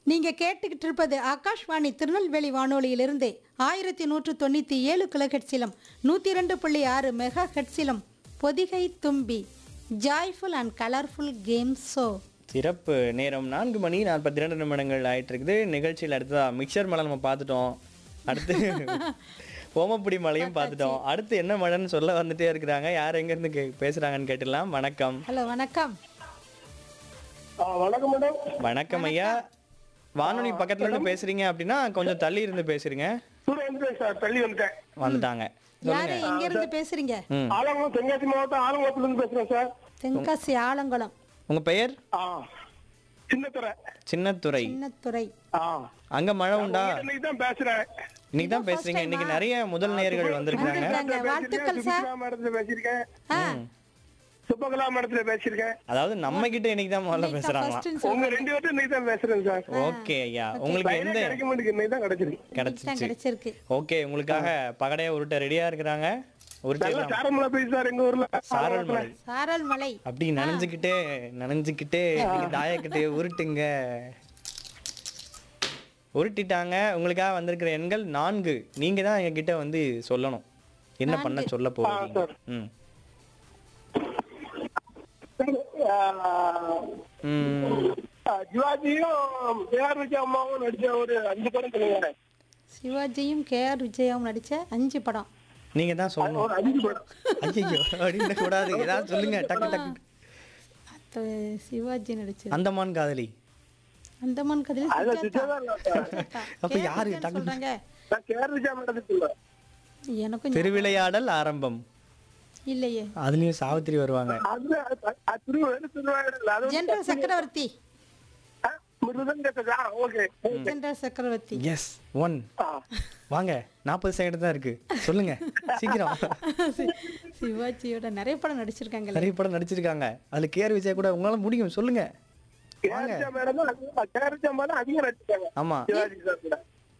நீங்க கேட்டுக்கிட்டு இருப்பது ஆகாஷ்வாணி திருநெல்வேலி வானொலியிலிருந்து ஆயிரத்தி நூற்று தொண்ணூற்றி ஏழு கிலோஹெட்ஸிலும் நூற்றி ரெண்டு புள்ளி ஆறு மெகா ஹெட்ஸிலும் Podhigai Thumbi joyful and colourful game show சிறப்பு நேரம் நான்கு மணி நாற்பத்தி ரெண்டு நிமிடங்கள் ஆயிட்டு இருக்குது நிகழ்ச்சியில் அடுத்ததா மிக்சர் மலை நம்ம பார்த்துட்டோம் அடுத்து ஓமப்புடி மலையும் பார்த்துட்டோம் அடுத்து என்ன மழைன்னு சொல்ல வந்துட்டே இருக்கிறாங்க யார் எங்கேருந்து கே பேசுகிறாங்கன்னு கேட்டுடலாம் வணக்கம் ஹலோ வணக்கம் ஆ, வணக்கம் மேடம் வணக்கம் ஐயா வானொலி பக்கத்துல இருந்து பேசுறீங்க அப்படின்னா கொஞ்சம் தள்ளி இருந்து பேசுறீங்க சூரிய வந்து சார் தள்ளி வந்துட்டேன் வந்துட்டாங்க யாரு எங்க இருந்து பேசுறீங்க ம் ஆலங்குளம் தென்காசி மாவட்டம் ஆலங்குளத்துல இருந்து பேசுறேன் சார் தென்காசி ஆலங்குளம் உங்க பெயர் ஆ சின்னத்துறை சின்னத்துறை சின்னத்துறை ஆ அங்க மழை உண்டா இன்னைக்கு தான் பேசுறேன் இன்னைக்கு தான் பேசுறீங்க இன்னைக்கு நிறைய முதல் நேயர்கள் வந்திருக்காங்க வந்திருக்காங்க. வாழ்த்துக்கள் சார். சுபிகலா மேடத்துல பேசியிருக்கேன் ஆ சுபகலா மேடத்துல பேசியிருக்கேன் அதாவது நம்ம கிட்ட இன்னைக்கு தான் முதல்ல பேசுறாங்களாம் ஃபர்ஸ்ட்னு உங்க ரெண்டு பேர்ட்டும் இன்னைக்கு தான் பேசுறேன் சார் ஓகே ஐயா உங்களுக்கு எந்த கிடைக்க மாட்டேங்குது இன்னைக்கு தான் கிடைச்சிருக்கு தான் கிடைச்சிச்சு கிடைச்சிருக்கு ஓகே உங்களுக்காக பகடையா உருட்ட ரெடியா இருக்கிறாங்க நல்ல உருட்டிடலாம் சாரமலை போய் சார் எங்க ஊர்ல சாரல் மலை சாரல் மலை அப்படி நனைஞ்சுக்கிட்டே நனைஞ்சுக்கிட்டே தாயக்கிட்டே உருட்டுங்க உருட்டிட்டாங்க உங்களுக்காக வந்திருக்கிற எண்கள் நான்கு நீங்க தான் எங்க கிட்ட வந்து சொல்லணும் என்ன பண்ண சொல்ல போறீங்க ம் ஆ, ம் ஆ, சிவாஜியும் கேஆர் விஜய் அம்மாவும் நடிச்ச ஒரு அஞ்சு படம் சொல்லுங்க சிவாஜியும் கே ஆர் விஜயாவும் நடிச்ச அஞ்சு படம் நீங்க தான் சொல்லணும் ஒரு அஞ்சு படம் ஐயோ அப்படின்னு கூடாது ஏதாவது சொல்லுங்க டக்கு டக்கு அது சிவாஜி நடிச்சது அந்தமான் காதலி அந்தமான் கதையில அதுல சுஜாதா. சுஜாதா இல்ல சார். சுஜாதா. அப்ப கே. யாரு? விஜயன்னு டக்கு- சொல்றாங்க நான் கேஆர் விஜய் மேடத்துக்கு சொல்லுவேன் எனக்கும் திருவிளையாடல் ஆரம்பம் இல்லையே அதுலயும் சாவித்திரி வருவாங்க அது அது திருவாரூர் திருவாரூர் அது வந்து ஜெனரல் சக்கரவர்த்தி ஆ, மிருதங்க ஆ okay general Chakravarthy yes one ஆ வாங்க நாற்பது செகண்ட் தான் இருக்கு சொல்லுங்க சீக்கிரம் சி- சிவாஜியோட நிறைய படம் நடிச்சிருக்காங்கல்ல நிறைய படம் நடிச்சிருக்காங்க அதுல கேஆர் விஜய் கூட உங்களால முடியும் சொல்லுங்க கேஆர் விஜய் மேடம் தான் கேஆர் விஜய் மேடம் அதிகம் நடிச்சிருக்காங்க ஆமா சிவாஜி சார் கூட